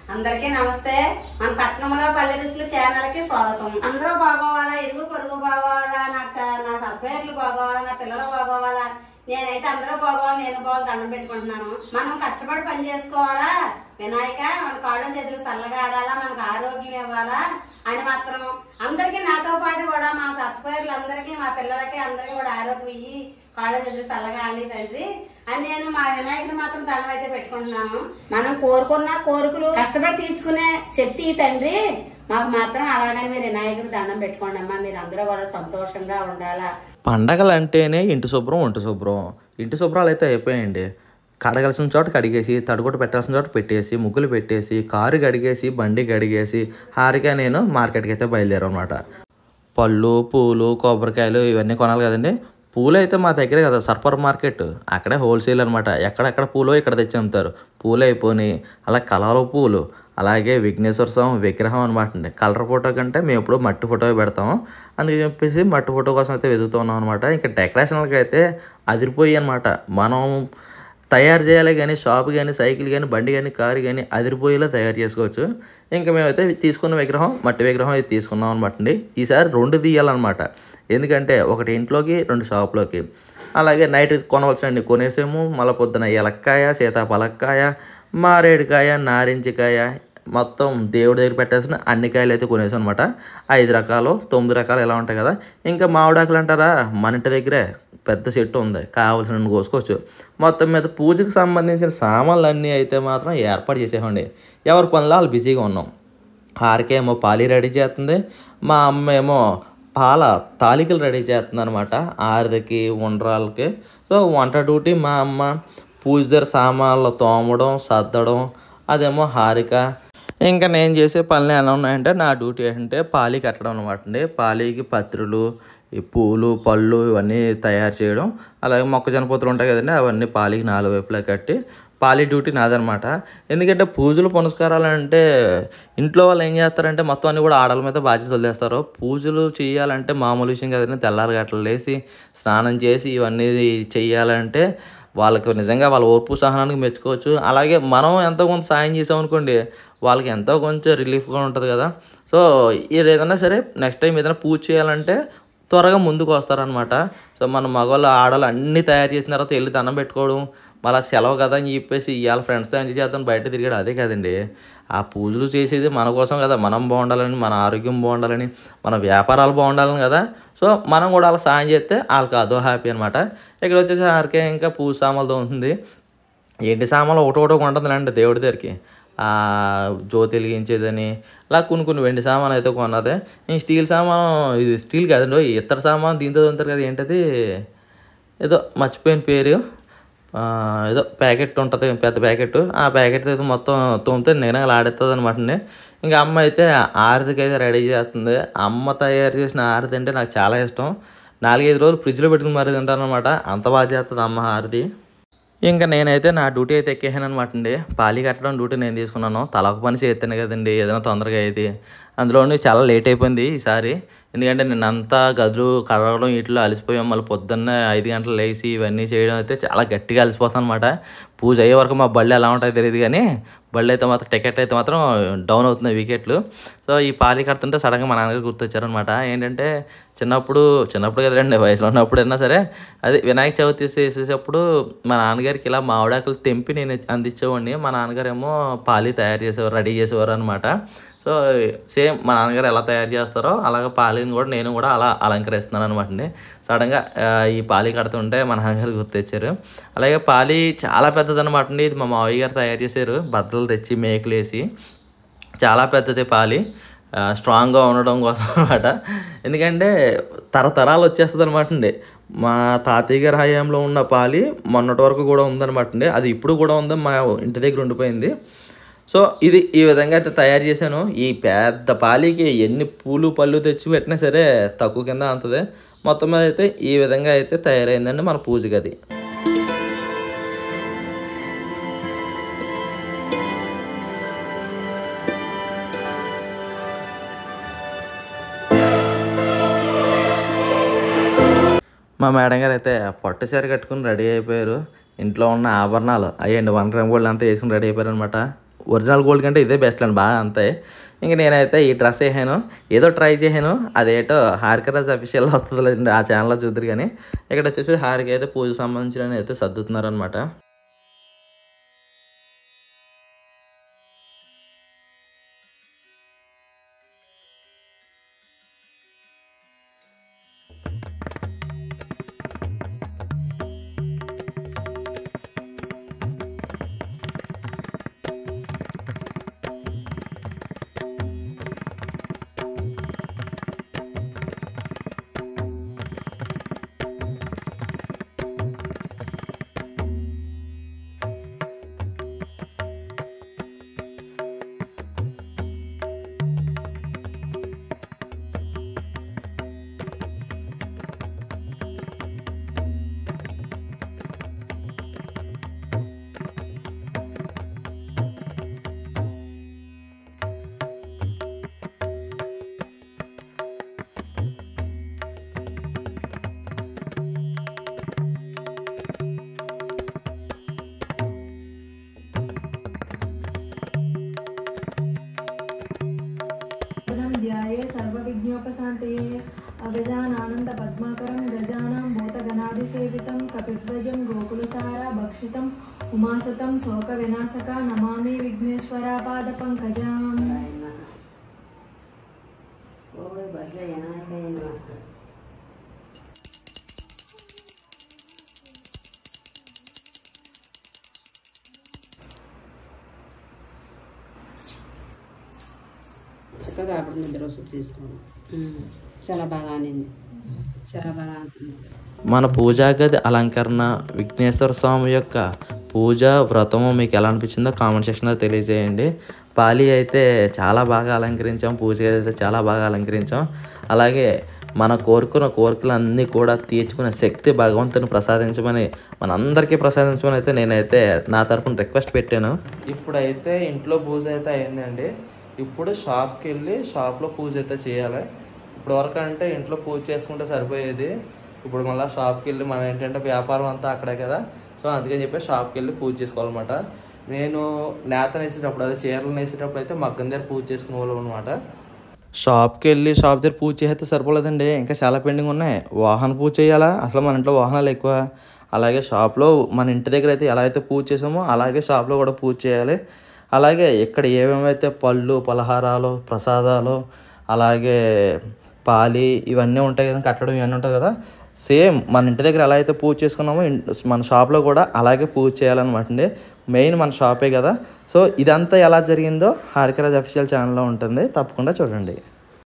అందరికీ నమస్తే మన పట్టణంలో పల్లె రుచుల ఛానల్ కి స్వాగతం అందరూ బాగోవాలా ఇరుగు పొరుగు బాగోవాలా నాకు స- నా సభ్యులు బాగోవాలా నా పిల్లలు బాగోవాలా నేనైతే అందరూ బాగోవాలి నేను బాగోవాలి దండం పెట్టుకుంటున్నాను మనం కష్టపడి పని చేసుకోవాలా వినాయక మన కాళ్ళు చేతులు చల్లగా ఆడాలా మనకు ఆరోగ్యం ఇవ్వాలా అని మాత్రం అందరికీ నాతో పాటు కూడా మా సబ్స్క్రైబర్లు అందరికీ మా పిల్లలకి అందరికీ కూడా ఆరోగ్యం ఇయ్యి కాళ్ళు చేతులు చల్లగా ఆడి తండ్రి అని నేను మా వినాయకుడు మాత్రం దండం అయితే పెట్టుకుంటున్నాను మనం కోరుకున్న కోరికలు కష్టపడి తీర్చుకునే శక్తి ఈ తండ్రి మాకు మాత్రం అలాగని మీరు వినాయకుడు దండం పెట్టుకోండి అమ్మా మీరు అందరూ కూడా సంతోషంగా ఉండాలా పండగలు అంటేనే ఇంటి శుభ్రం ఒంటి శుభ్రం ఇంటి శుభ్రాలు అయితే అయిపోయాయండి కడగాల్సిన చోట కడిగేసి తడుగుట పెట్టాల్సిన చోట పెట్టేసి ముగ్గులు పెట్టేసి కారు కడిగేసి బండి కడిగేసి హారిగా నేను మార్కెట్కి అయితే బయలుదేరాం అనమాట పళ్ళు పూలు కొబ్బరికాయలు ఇవన్నీ కొనాలి కదండి పూలు అయితే మా దగ్గరే కదా సర్పర్ మార్కెట్ అక్కడే హోల్సేల్ అనమాట ఎక్కడెక్కడ పూలు ఇక్కడ తెచ్చి అమ్ముతారు పూలు అయిపోయి అలా కలవ పూలు అలాగే విఘ్నేశ్వర స్వామి విగ్రహం అనమాట అండి కలర్ ఫోటో కంటే మేము ఎప్పుడు మట్టి ఫోటో పెడతాం అందుకని చెప్పేసి మట్టి ఫోటో కోసం అయితే వెతుకుతున్నాం అనమాట ఇంకా డెకరేషన్లకి అయితే అదిరిపోయి అనమాట మనం తయారు చేయాలి కానీ షాప్ కానీ సైకిల్ కానీ బండి కానీ కారు కానీ అదిరిపోయేలా తయారు చేసుకోవచ్చు ఇంకా మేమైతే తీసుకున్న విగ్రహం మట్టి విగ్రహం అయితే తీసుకున్నాం అనమాట అండి ఈసారి రెండు తీయాలన్నమాట ఎందుకంటే ఒకటి ఇంట్లోకి రెండు షాప్లోకి అలాగే నైట్ కొనవలసిన కొనేసాము మళ్ళీ పొద్దున ఎలక్కాయ సీతాఫలక్కాయ మారేడుకాయ నారింజకాయ మొత్తం దేవుడి దగ్గర పెట్టాల్సిన అన్ని కాయలు అయితే కొనేసాం అనమాట ఐదు రకాలు తొమ్మిది రకాలు ఎలా ఉంటాయి కదా ఇంకా మామిడాకులు అంటారా మన ఇంటి దగ్గరే పెద్ద చెట్టు ఉంది కావాల్సిన కోసుకోవచ్చు మొత్తం మీద పూజకు సంబంధించిన సామాన్లు అన్నీ అయితే మాత్రం ఏర్పాటు చేసేవండి ఎవరి పనులు వాళ్ళు బిజీగా ఉన్నాం ఆరికేమో పాలి రెడీ చేస్తుంది మా అమ్మ ఏమో పాల తాలికలు రెడీ చేస్తుంది అనమాట ఆరిదకి ఉండ్రాలకి సో వంట డ్యూటీ మా అమ్మ పూజ దగ్గర సామాన్లు తోమడం సర్దడం అదేమో హారిక ఇంకా నేను చేసే పనులు ఎలా ఉన్నాయంటే నా డ్యూటీ ఏంటంటే పాలి కట్టడం అనమాట అండి పాలికి పత్రులు ఈ పూలు పళ్ళు ఇవన్నీ తయారు చేయడం అలాగే మొక్కజొన్న పొత్తులు ఉంటాయి కదండి అవన్నీ పాలికి నాలుగు వైపులా కట్టి పాలి డ్యూటీ నాదనమాట ఎందుకంటే పూజలు పునస్కారాలు అంటే ఇంట్లో వాళ్ళు ఏం చేస్తారంటే మొత్తం అన్ని కూడా ఆడల మీద బాధ్యత వదిలేస్తారు పూజలు చేయాలంటే మామూలు విషయం కదండి తెల్లారి గట్ల లేచి స్నానం చేసి ఇవన్నీ చెయ్యాలంటే వాళ్ళకి నిజంగా వాళ్ళ ఓర్పు సహనానికి మెచ్చుకోవచ్చు అలాగే మనం ఎంతో కొంత సాయం చేసాం అనుకోండి వాళ్ళకి ఎంతో కొంచెం రిలీఫ్గా ఉంటుంది కదా సో ఇది ఏదైనా సరే నెక్స్ట్ టైం ఏదైనా పూజ చేయాలంటే త్వరగా ముందుకు వస్తారనమాట సో మన మగవాళ్ళు ఆడవాళ్ళు అన్నీ తయారు చేసిన తర్వాత వెళ్ళి దండం పెట్టుకోవడం మళ్ళీ సెలవు కదా అని చెప్పేసి ఇవాళ ఫ్రెండ్స్తో ఎంజాయ్ చేద్దాం బయట తిరిగాడు అదే కదండి ఆ పూజలు చేసేది మన కోసం కదా మనం బాగుండాలని మన ఆరోగ్యం బాగుండాలని మన వ్యాపారాలు బాగుండాలని కదా సో మనం కూడా వాళ్ళకి సాయం చేస్తే వాళ్ళకి అదో హ్యాపీ అనమాట ఇక్కడ వచ్చేసి ఆరికే ఇంకా పూజ సామాన్లు ఉంటుంది ఏంటి సామాన్లు ఒకటి ఒకటి ఉంటుందిలేండి దేవుడి దగ్గరికి ఆ జ్యోతి వెలిగించేదని అలా కొన్ని కొన్ని వెండి సామాన్ అయితే కొన్నదే ఈ స్టీల్ సామాను ఇది స్టీల్ కాదండి ఇతర సామాన్ దీంతో ఉంటారు కదా ఏంటది ఏదో మర్చిపోయిన పేరు ఆ, ఏదో ప్యాకెట్ ఉంటుంది పెద్ద ప్యాకెట్ ఆ ప్యాకెట్ అయితే మొత్తం తోమితే నిగనగలు ఆడేస్తుంది అనమాట అండి ఇంకా అమ్మ అయితే ఆరతికి అయితే రెడీ చేస్తుంది అమ్మ తయారు చేసిన ఆరతి అంటే నాకు చాలా ఇష్టం నాలుగైదు రోజులు ఫ్రిడ్జ్లో పెట్టుకుని మరీ తింటాను అనమాట అంత బాగా చేస్తుంది అమ్మ హారతి ఇంకా నేనైతే నా డ్యూటీ అయితే ఎక్కేసాను అనమాట అండి పాలి కట్టడం డ్యూటీ నేను తీసుకున్నాను తలొక పని చేస్తాను కదండి ఏదైనా తొందరగా అయ్యేది అందులోని చాలా లేట్ అయిపోయింది ఈసారి ఎందుకంటే నేను అంతా గదులు కడగడం ఇట్లా అలసిపోయాం మళ్ళీ పొద్దున్నే ఐదు గంటలు లేచి ఇవన్నీ చేయడం అయితే చాలా గట్టిగా అలసిపోతాను అనమాట పూజ అయ్యే వరకు మా బళ్ళు ఎలా ఉంటాయో తెలియదు కానీ బళ్ళు అయితే మాత్రం టికెట్ అయితే మాత్రం డౌన్ అవుతున్నాయి వికెట్లు సో ఈ పాలి కడుతుంటే సడన్గా మా నాన్నగారు గుర్తొచ్చారనమాట ఏంటంటే చిన్నప్పుడు చిన్నప్పుడు కదండి వయసులో ఉన్నప్పుడు అయినా సరే అది వినాయక చవితి చేసేటప్పుడు మా నాన్నగారికి ఇలా మామిడాకులు తెంపి నేను అందించేవాడిని మా నాన్నగారు ఏమో పాలి తయారు చేసేవారు రెడీ చేసేవారు అనమాట సో సేమ్ మా నాన్నగారు ఎలా తయారు చేస్తారో అలాగే పాలిని కూడా నేను కూడా అలా అలంకరిస్తున్నాను అనమాట అండి సడన్గా ఆ, ఈ పాలి కడుతుంటే మా నాన్నగారు గుర్తొచ్చారు అలాగే పాలి చాలా పెద్దదన్నమాట అండి ఇది మా మావయ్య గారు తయారు చేశారు బద్దలు తెచ్చి మేకలు వేసి చాలా పెద్దది పాలి ఆ, స్ట్రాంగ్గా ఉండడం కోసం అనమాట ఎందుకంటే తరతరాలు వచ్చేస్తుంది అనమాట అండి మా తాతయ్య గారి హయాంలో ఉన్న పాలి మొన్నటి వరకు కూడా ఉందన్నమాట అండి అది ఇప్పుడు కూడా ఉంది మా ఇంటి దగ్గర ఉండిపోయింది సో ఇది ఈ విధంగా అయితే తయారు చేశాను ఈ పెద్ద పాలికి ఎన్ని పూలు పళ్ళు తెచ్చి పెట్టినా సరే తక్కువ కింద అంతదే మొత్తం మీద అయితే ఈ విధంగా అయితే తయారైందండి మన పూజ గది మా మేడం గారు అయితే పట్టు చీర కట్టుకుని రెడీ అయిపోయారు ఇంట్లో ఉన్న ఆభరణాలు అయ్యండి వన్ రంగోళ్ళు అంతా వేసుకుని రెడీ అయిపోయారు అనమాట ఒరిజినల్ గోల్డ్ కంటే ఇదే బెస్ట్ అండి బాగా అంతే ఇంక నేనైతే ఈ డ్రెస్ వేసాను ఏదో ట్రై చేసాను అదేటో హారికరాజ్ అఫీషియల్ వస్తుంది ఆ ఛానల్లో చూద్దరు కానీ ఇక్కడ వచ్చేసి హారిక అయితే పూజ సంబంధించిన అయితే సర్దుతున్నారు అనమాట पदं ध्याये सर्वविघ्नोपशान्तये अगजानानन्दपद्माकरं गजानां भूतगणादिसेवितं कपिध्वजं गोकुलसारा भक्षितम् उमासतं शोकविनाशका नमामि विघ्नेश्वरापादपङ्कजाम् ఓయ్ బజ్జ వినాయకయ్య చక్కగా అప్పుడు నిద్ర సూట్ తీసుకోండి చాలా బాగా ఆనింది చాలా బాగా ఆనుతుంది మన పూజా గది అలంకరణ విఘ్నేశ్వర స్వామి యొక్క పూజ వ్రతము మీకు ఎలా అనిపించిందో కామెంట్ సెక్షన్లో తెలియజేయండి పాలి అయితే చాలా బాగా అలంకరించాం పూజ గది అయితే చాలా బాగా అలంకరించాం అలాగే మన కోరుకున్న కోరికలన్నీ కూడా తీర్చుకునే శక్తి భగవంతుని ప్రసాదించమని మనందరికీ ప్రసాదించమని అయితే నేనైతే నా తరపున రిక్వెస్ట్ పెట్టాను ఇప్పుడైతే ఇంట్లో పూజ అయితే అయిందండి ఇప్పుడు షాప్కి వెళ్ళి షాప్లో పూజ అయితే చేయాలి ఇప్పుడు వరకు అంటే ఇంట్లో పూజ చేసుకుంటే సరిపోయేది ఇప్పుడు మళ్ళీ షాప్కి వెళ్ళి మన ఏంటంటే వ్యాపారం అంతా అక్కడే కదా సో అందుకని చెప్పి షాప్కి వెళ్ళి పూజ చేసుకోవాలన్నమాట నేను నేత వేసేటప్పుడు అదే చీరలు వేసేటప్పుడు అయితే మగ్గం దగ్గర పూజ చేసుకునే వాళ్ళం అనమాట షాప్కి వెళ్ళి షాప్ దగ్గర పూజ చేస్తే సరిపోలేదండి ఇంకా చాలా పెండింగ్ ఉన్నాయి వాహన పూజ చేయాలా అసలు మన ఇంట్లో వాహనాలు ఎక్కువ అలాగే షాప్లో మన ఇంటి దగ్గర అయితే ఎలా అయితే పూజ చేసామో అలాగే షాప్లో కూడా పూజ చేయాలి అలాగే ఇక్కడ ఏమేమైతే పళ్ళు పలహారాలు ప్రసాదాలు అలాగే పాలి ఇవన్నీ ఉంటాయి కదా కట్టడం ఇవన్నీ ఉంటాయి కదా సేమ్ మన ఇంటి దగ్గర ఎలా అయితే పూజ చేసుకున్నామో ఇన్- మన షాప్లో కూడా అలాగే పూజ చేయాలన్నమాట అండి మెయిన్ మన షాపే కదా సో ఇదంతా ఎలా జరిగిందో హారికరాజ్ అఫీషియల్ ఛానల్లో ఉంటుంది తప్పకుండా చూడండి